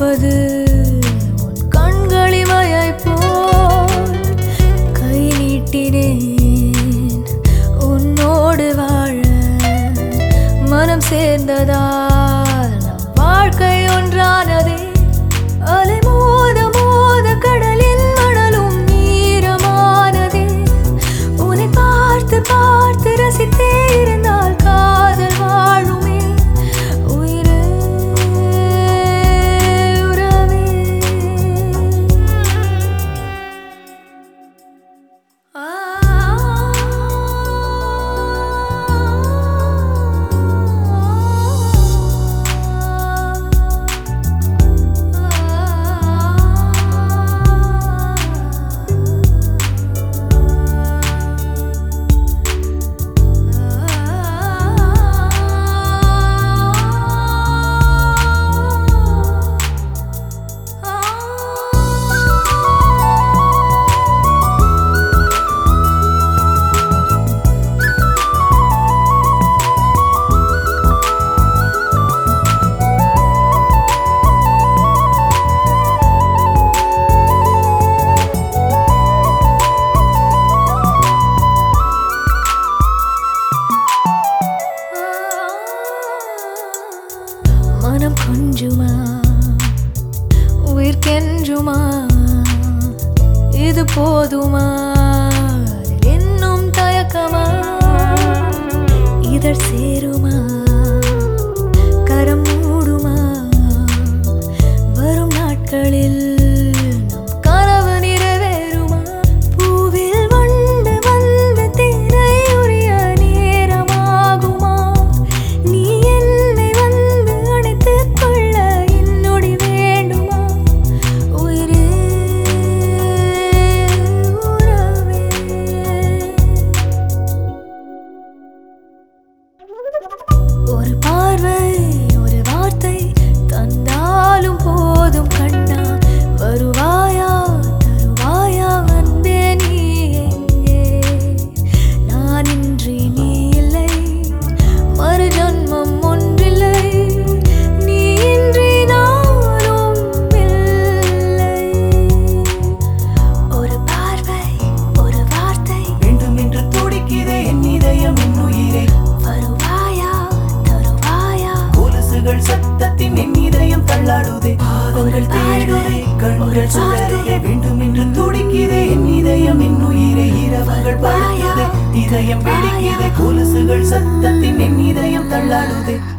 இருப்பது உன் கண்களிமையை போல் கை நீட்டினேன் உன்னோடு வாழ மனம் சேர்ந்ததால் நம் வாழ்க்கை ஒன்றானதே அலை மோத மோத கடலின் மணலும் ஈரமானதே உன்னை பார்த்து பார்த்து ரசித்தே இருந்தால் காதல் வாழுமே உயிரே உறவே மனம் கொஞ்சுமா உயிர்க்கென்றுமா இது போதுமா அதில் இன்னும் தயக்கமா இதழ் சேருமா கரம் மூடுமா வரும் நாட்களில் நம் கனவு நிறைவேறுமா பூவில் வண்டு வந்து தேனை உரிய நேரமாகுமா நீ என்னை வந்து அணைத்துக் கொள்ள என்னொடி வேண்டுமா உயிரே உறவே ஒரு பார்வை ஒரு வார்த்தை தந்தாலும் போதும் கண்ணா வருவாயா தருவாயா அன்பே நீ எங்கே நான் இன்றி நீ இல்லை மறு ஜன்மம் ஒன்றில்லை நீ இன்றி நானும் இல்லை ஒரு பார்வை ஒரு வார்த்தை வேண்டும் என்று துடிக்குதே என் இதயம் என் உயிரை வருவாயா தருவாயா கொலுசுகள் சத்தத்தின் என் இதயம் தள்ளாடுதே பாதங்கள் தேடுதே கண்கள் சுழலுதே வேண்டும் என்று துடிக்குதே என் இதயம் என் உயிரை இரவுகள் படுத்துதே இதயம் வெடிக்குதே கொலுசுகள் சத்தத்தின் என் இதயம் தள்ளாடுதே